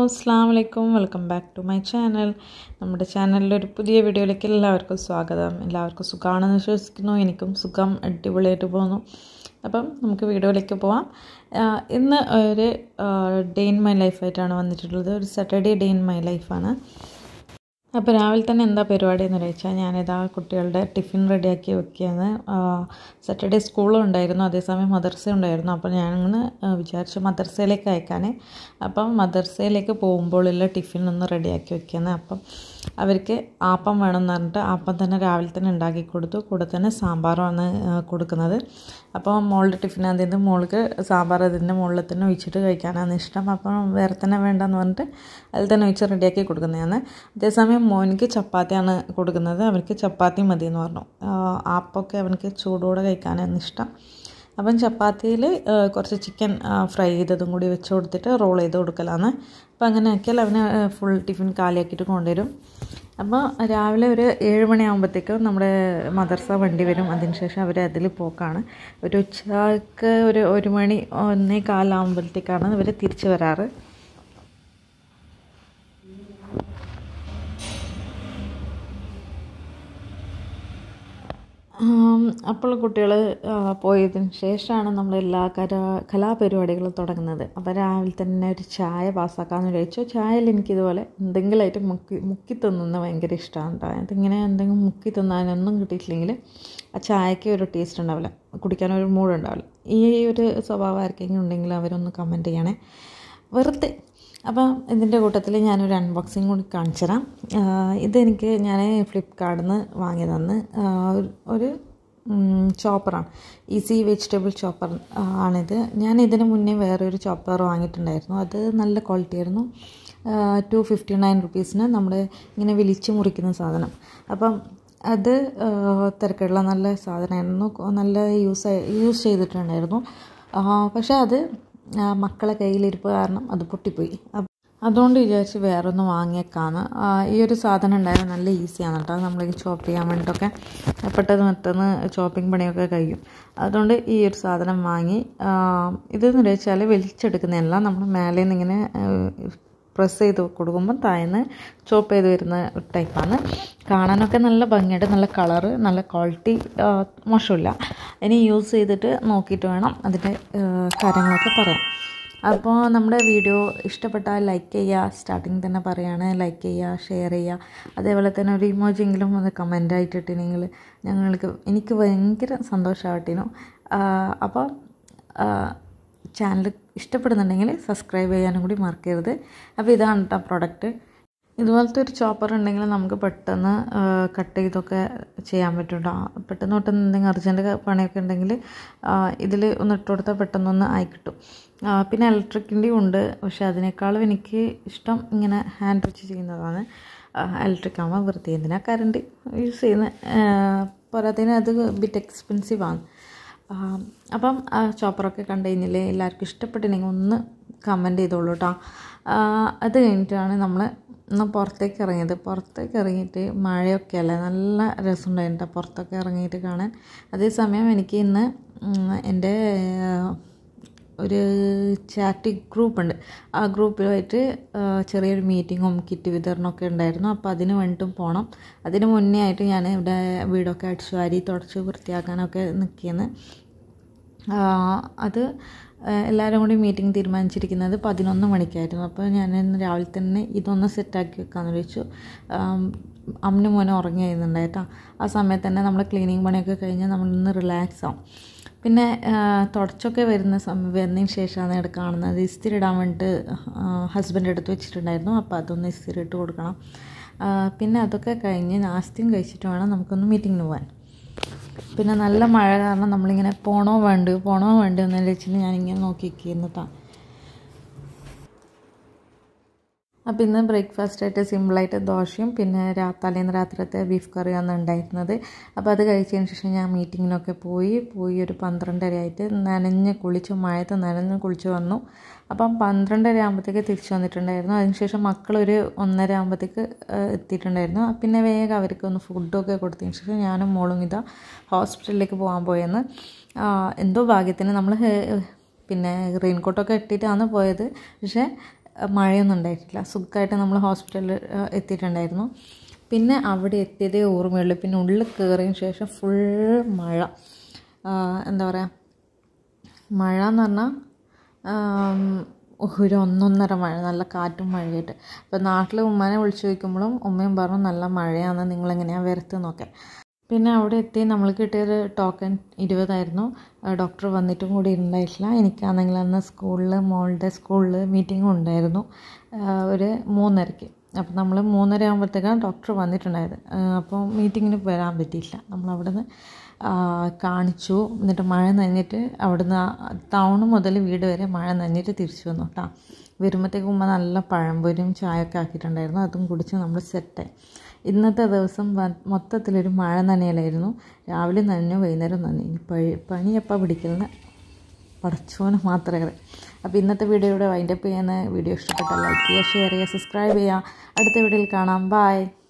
അസ്സാം വലൈക്കും welcome back to my channel നമ്മുടെ ചാനലിലെ ഒരു പുതിയ വീഡിയോയിലേക്ക് എല്ലാവർക്കും സ്വാഗതം എല്ലാവർക്കും സുഖമാണെന്ന് വിശ്വസിക്കുന്നു എനിക്കും സുഖം അടിപൊളിയായിട്ട് പോകുന്നു അപ്പം നമുക്ക് വീഡിയോയിലേക്ക് പോവാം ആഹ് ഇന്ന് ഒരു ഡേ ഇൻ മൈ ലൈഫായിട്ടാണ് വന്നിട്ടുള്ളത് ഒരു സാറ്റർഡേ ഡേ ഇൻ മൈ ലൈഫാണ് അപ്പോൾ രാവിലെ തന്നെ എന്താ പരിപാടി എന്ന് ചോദിച്ചാൽ ഞാനിതാ കുട്ടികളുടെ ടിഫിൻ റെഡിയാക്കി വെക്കുകയാണ് സാറ്റർഡേ സ്കൂളും ഉണ്ടായിരുന്നു അതേസമയം മദർസ ഉണ്ടായിരുന്നു അപ്പോൾ ഞാനങ്ങനെ വിചാരിച്ചു മദർസയിലേക്ക് അയക്കാൻ അപ്പം മദർസയിലേക്ക് പോകുമ്പോഴുള്ള ടിഫിൻ ഒന്ന് റെഡിയാക്കി വെക്കുകയാണ് അപ്പം അവർക്ക് ആപ്പം വേണമെന്ന് പറഞ്ഞിട്ട് ആപ്പം തന്നെ രാവിലെ തന്നെ ഉണ്ടാക്കി കൊടുത്തു കൂടെ തന്നെ സാമ്പാറുമാണ് കൊടുക്കുന്നത് അപ്പോൾ മോളുടെ ടിഫിൻ അതിൻ്റെ മോൾക്ക് സാമ്പാർ അതിൻ്റെ മുകളിൽ തന്നെ ഒഴിച്ചിട്ട് കഴിക്കാനാണ് ഇഷ്ടം അപ്പം വേറെ തന്നെ വേണ്ടെന്ന് പറഞ്ഞിട്ട് അതിൽ തന്നെ ഒഴിച്ച് റെഡിയാക്കി കൊടുക്കുന്നതാണ് അതേസമയം മോനിക്ക് ചപ്പാത്തിയാണ് കൊടുക്കുന്നത് അവർക്ക് ചപ്പാത്തി മതി എന്ന് പറഞ്ഞു ആപ്പൊക്കെ അവനക്ക് ചൂടോടെ കഴിക്കാനാണ് ഇഷ്ടം അപ്പം ചപ്പാത്തിയിൽ കുറച്ച് ചിക്കൻ ഫ്രൈ ചെയ്തതും കൂടി വെച്ച് കൊടുത്തിട്ട് റോൾ ചെയ്ത് കൊടുക്കലാണ് അപ്പോൾ അങ്ങനെ ആക്കിയാൽ അവന് ഫുൾ ടിഫിൻ കാലിയാക്കിയിട്ട് കൊണ്ടുവരും അപ്പോൾ രാവിലെ ഒരു ഏഴ് മണിയാകുമ്പോഴത്തേക്കും നമ്മുടെ മദർസ വണ്ടി വരും അതിനുശേഷം അവർ അതിൽ പോക്കാണ് ഒരു ഉച്ചക്ക് ഒരു ഒരു മണി ഒന്നേ കാലാകുമ്പോഴത്തേക്കാണ് ഇവർ തിരിച്ചു വരാറ് അപ്പോൾ കുട്ടികൾ പോയതിന് ശേഷമാണ് നമ്മൾ എല്ലാ കലാ കലാപരിപാടികളും തുടങ്ങുന്നത് അപ്പോൾ രാവിലെ തന്നെ ഒരു ചായ പാസ്സാക്കാമെന്ന് വിചാരിച്ചു ചായയിൽ എനിക്കിതുപോലെ എന്തെങ്കിലുമായിട്ട് മുക്കി മുക്കി തിന്നുന്ന ഭയങ്കര ഇഷ്ടമാണ് കേട്ടോ അതിങ്ങനെ എന്തെങ്കിലും മുക്കി തിന്നാനൊന്നും കിട്ടിയിട്ടില്ലെങ്കിൽ ആ ചായക്ക് ഒരു ടേസ്റ്റ് ഉണ്ടാവില്ല കുടിക്കാനൊരു മൂഡ് ഉണ്ടാവില്ല ഈ ഒരു സ്വഭാവം ആർക്കെങ്കിലും ഉണ്ടെങ്കിൽ അവരൊന്ന് കമൻറ്റ് ചെയ്യണേ വെറുതെ അപ്പം ഇതിൻ്റെ കൂട്ടത്തിൽ ഞാനൊരു അൺബോക്സിങ് കൂടി കാണിച്ചു തരാം ഇതെനിക്ക് ഞാൻ ഫ്ലിപ്കാർട്ടിൽ നിന്ന് വാങ്ങിയതാണ് ഒരു ചോപ്പറാണ് ഈസി വെജിറ്റബിൾ ചോപ്പർ ആണിത് ഞാൻ ഇതിന് മുന്നേ വേറെ ഒരു ചോപ്പർ വാങ്ങിയിട്ടുണ്ടായിരുന്നു അത് നല്ല ക്വാളിറ്റി ആയിരുന്നു ടു ഫിഫ്റ്റി നയൻ റുപ്പീസിന് നമ്മൾ ഇങ്ങനെ വിളിച്ച് മുറിക്കുന്ന സാധനം അപ്പം അത് തിരക്കുള്ള നല്ല സാധനമായിരുന്നു നല്ല യൂസ് യൂസ് ചെയ്തിട്ടുണ്ടായിരുന്നു പക്ഷേ അത് മക്കളെ കയ്യിലിരിപ്പ് കാരണം അത് പൊട്ടിപ്പോയി അതുകൊണ്ട് വിചാരിച്ച് വേറൊന്ന് വാങ്ങിയേക്കാന്ന് ഈ ഒരു സാധനം ഉണ്ടായാൽ നല്ല ഈസിയാണ് കേട്ടോ നമ്മൾ ചോപ്പ് ചെയ്യാൻ വേണ്ടിയിട്ടൊക്കെ പെട്ടെന്ന് പെട്ടെന്ന് ചോപ്പിംഗ് പണിയൊക്കെ കഴിയും അതുകൊണ്ട് ഈ ഒരു സാധനം വാങ്ങി ഇതെന്ന് വെച്ചാൽ വലിച്ചെടുക്കുന്നതല്ല നമ്മൾ മേലെ നിന്ന് ഇങ്ങനെ പ്രസ് ചെയ്ത് കൊടുക്കുമ്പം താഴ്ന്ന് ചോപ്പ് ചെയ്ത് വരുന്ന ടൈപ്പാണ് കാണാനൊക്കെ നല്ല ഭംഗിയുണ്ട് നല്ല കളറ് നല്ല ക്വാളിറ്റി മോശമില്ല ഇനി യൂസ് ചെയ്തിട്ട് നോക്കിയിട്ട് വേണം അതിൻ്റെ കാര്യങ്ങളൊക്കെ പറയാം അപ്പോൾ നമ്മുടെ വീഡിയോ ഇഷ്ടപ്പെട്ടാൽ ലൈക്ക് ചെയ്യുക സ്റ്റാർട്ടിങ് തന്നെ പറയുകയാണ് ലൈക്ക് ചെയ്യുക ഷെയർ ചെയ്യുക അതേപോലെ തന്നെ ഒരു ഇമോജെങ്കിലും ഒന്ന് കമൻ്റ് ആയിട്ടിട്ടുണ്ടെങ്കിൽ ഞങ്ങൾക്ക് എനിക്ക് ഭയങ്കര സന്തോഷമാവട്ടേനു അപ്പോൾ ചാനൽ ഇഷ്ടപ്പെടുന്നുണ്ടെങ്കിൽ സബ്സ്ക്രൈബ് ചെയ്യാനും കൂടി മറക്കരുത് അപ്പോൾ ഇതാണ് കേട്ടോ പ്രോഡക്റ്റ് ഇതുപോലത്തെ ഒരു ചോപ്പർ ഉണ്ടെങ്കിൽ നമുക്ക് പെട്ടെന്ന് കട്ട് ചെയ്തൊക്കെ ചെയ്യാൻ പറ്റും കേട്ടോ പെട്ടെന്ന് പെട്ടെന്ന് എന്തെങ്കിലും അർജൻറ്റ് പണിയൊക്കെ ഉണ്ടെങ്കിൽ ഇതിൽ ഒന്ന് ഇട്ട് കൊടുത്താൽ പെട്ടെന്നൊന്ന് ആയി കിട്ടും പിന്നെ ഇലക്ട്രിക്കിൻ്റെയും ഉണ്ട് പക്ഷേ അതിനേക്കാളും എനിക്ക് ഇഷ്ടം ഇങ്ങനെ ഹാൻഡ് വെച്ച് ചെയ്യുന്നതാണ് ഇലക്ട്രിക് ആകുമ്പോൾ വെറുതെ എന്തിനാ കറണ്ട് യൂസ് ചെയ്യുന്ന പോരാത്തതിന് അത് ബിറ്റ് എക്സ്പെൻസീവ് ആണ് അപ്പം ആ ചോപ്പറൊക്കെ കണ്ടു കഴിഞ്ഞില്ലേ എല്ലാവർക്കും ഇഷ്ടപ്പെട്ടിട്ടുണ്ടെങ്കിൽ ഒന്ന് കമൻറ്റ് ചെയ്തോളൂ കേട്ടോ അത് കഴിഞ്ഞിട്ടാണ് നമ്മൾ ഒന്ന് പുറത്തേക്ക് ഇറങ്ങിയത് പുറത്തേക്ക് ഇറങ്ങിയിട്ട് മഴയൊക്കെ അല്ലേ നല്ല രസമുണ്ടായിരുന്നു പുറത്തൊക്കെ ഇറങ്ങിയിട്ട് കാണാൻ അതേസമയം എനിക്ക് ഇന്ന് എൻ്റെ ഒരു ചാറ്റ് ഗ്രൂപ്പ് ഉണ്ട് ആ ഗ്രൂപ്പിലുമായിട്ട് ചെറിയൊരു മീറ്റിങ്ങും കിറ്റ് വിതരണമൊക്കെ ഉണ്ടായിരുന്നു അപ്പോൾ അതിന് വേണ്ടിയിട്ടും പോകണം അതിന് മുന്നേ ആയിട്ട് ഞാൻ ഇവിടെ വീടൊക്കെ അടിച്ചു വാരി തുടച്ച് വൃത്തിയാക്കാനൊക്കെ നിൽക്കിയെന്ന് അത് എല്ലാവരും കൂടി മീറ്റിംഗ് തീരുമാനിച്ചിരിക്കുന്നത് പതിനൊന്ന് മണിക്കായിരുന്നു അപ്പോൾ ഞാൻ ഇന്ന് രാവിലെ തന്നെ ഇതൊന്ന് സെറ്റാക്കി വെക്കാമെന്ന് വെച്ചു അമ്മന് മോനെ ഉറങ്ങി കഴിയുന്നുണ്ടായിട്ടോ ആ സമയത്ത് തന്നെ നമ്മൾ ക്ലീനിങ് പണിയൊക്കെ കഴിഞ്ഞ് നമ്മളൊന്ന് റിലാക്സ് ആവും പിന്നെ തുടച്ചൊക്കെ വരുന്ന സമയം വരുന്നതിന് ശേഷമാണ് ഇവിടെ കാണുന്നത് ഇസ്തിരി ഇടാൻ വേണ്ടിയിട്ട് ഹസ്ബൻഡ് എടുത്ത് വെച്ചിട്ടുണ്ടായിരുന്നു അപ്പോൾ അതൊന്ന് ഇസ്തിരി ഇട്ട് കൊടുക്കണം പിന്നെ അതൊക്കെ കഴിഞ്ഞ് നാസ്തിയും കഴിച്ചിട്ട് വേണം നമുക്കൊന്ന് മീറ്റിങ്ങിന് പോകാൻ പിന്നെ നല്ല മഴ കാരണം നമ്മളിങ്ങനെ പോണോ വേണ്ടോ പോണോ വേണ്ടോ എന്ന് വെച്ചിട്ട് ഞാനിങ്ങനെ നോക്കിയിരിക്കുന്നു കേട്ടോ അപ്പോൾ ഇന്ന് ബ്രേക്ക്ഫാസ്റ്റ് ആയിട്ട് സിമ്പിളായിട്ട് ദോശയും പിന്നെ രാ തലേന്ന് രാത്രിയത്തെ ബീഫ് കറിയാണ് ഉണ്ടായിരുന്നത് അപ്പോൾ അത് കഴിച്ചതിന് ശേഷം ഞാൻ മീറ്റിങ്ങിനൊക്കെ പോയി പോയി ഒരു പന്ത്രണ്ടര ആയിട്ട് നനഞ്ഞ് കുളിച്ച് മഴത്ത് നനഞ്ഞ് കുളിച്ച് വന്നു അപ്പം പന്ത്രണ്ടര ആകുമ്പോഴത്തേക്ക് തിരിച്ചു വന്നിട്ടുണ്ടായിരുന്നു അതിനുശേഷം മക്കളൊരു ഒന്നര ആകുമ്പോഴത്തേക്ക് എത്തിയിട്ടുണ്ടായിരുന്നു പിന്നെ വേഗം അവർക്ക് ഒന്ന് ഫുഡൊക്കെ കൊടുത്തതിന് ശേഷം ഞാനും മോളും ഇതാ ഹോസ്പിറ്റലിലേക്ക് പോകാൻ പോയെന്ന് എന്തോ ഭാഗ്യത്തിന് നമ്മൾ പിന്നെ റെയിൻകോട്ടൊക്കെ ഇട്ടിട്ടാണ് പോയത് പക്ഷേ മഴയൊന്നും ഉണ്ടായിട്ടില്ല സുഖമായിട്ട് നമ്മൾ ഹോസ്പിറ്റലിൽ എത്തിയിട്ടുണ്ടായിരുന്നു പിന്നെ അവിടെ എത്തിയതേ ഓർമ്മയുള്ളൂ പിന്നെ ഉള്ളിൽ കയറിയതിന് ശേഷം ഫുൾ മഴ ആ, എന്താ പറയുക മഴ എന്ന് പറഞ്ഞാൽ ഒരു ഒന്നൊന്നര മഴ നല്ല കാറ്റും മഴയായിട്ട് അപ്പോൾ നാട്ടിൽ ഉമ്മനെ വിളിച്ചു ചോദിക്കുമ്പോഴും ഉമ്മയും പറഞ്ഞു നല്ല മഴയാണ് നിങ്ങളെങ്ങനെയാണ് വരുത്തുന്നൊക്കെ പിന്നെ അവിടെ എത്തി നമ്മൾ കിട്ടിയൊരു ടോക്കൺ ഇരുപതായിരുന്നു ഡോക്ടർ വന്നിട്ടും കൂടി ഉണ്ടായിട്ടില്ല എനിക്കാണെങ്കിൽ അന്ന് സ്കൂളിൽ മോളുടെ സ്കൂളിൽ മീറ്റിംഗും ഉണ്ടായിരുന്നു ആ, ഒരു മൂന്നരയ്ക്ക് അപ്പോൾ നമ്മൾ മൂന്നര ആകുമ്പോഴത്തേക്കാണ് ഡോക്ടർ വന്നിട്ടുണ്ടായത് ആ, അപ്പോൾ മീറ്റിങ്ങിന് വരാൻ പറ്റിയില്ല നമ്മൾ അവിടുന്ന് ആ, കാണിച്ചു എന്നിട്ട് മഴ നനഞ്ഞിട്ട് അവിടുന്ന് ടൗൺ മുതൽ വീട് വരെ മഴ നനഞ്ഞിട്ട് തിരിച്ചു വന്നു കേട്ടോ വരുമ്പോഴത്തേക്കും ഉമ്മ നല്ല പഴംപൊരിയും ചായയൊക്കെ ആക്കിയിട്ടുണ്ടായിരുന്നു അതും കുടിച്ച് നമ്മൾ സെറ്റായി ഇന്നത്തെ ദിവസം വ- മൊത്തത്തിലൊരു മഴ നനയലായിരുന്നു രാവിലെ നനഞ്ഞു വൈകുന്നേരം നനഞ്ഞു ഇനി പഴി പണി എപ്പോൾ പിടിക്കുന്ന പടച്ചോന് മാത്രമേ അറിയൂ അപ്പോൾ ഇന്നത്തെ വീഡിയോയുടെ വൈൻഡപ്പ് ചെയ്യുന്ന വീഡിയോ ഇഷ്ടപ്പെട്ടാൽ ലൈക്ക് ചെയ്യുക ഷെയർ ചെയ്യുക സബ്സ്ക്രൈബ് ചെയ്യുക അടുത്ത വീഡിയോയിൽ കാണാം ബായ്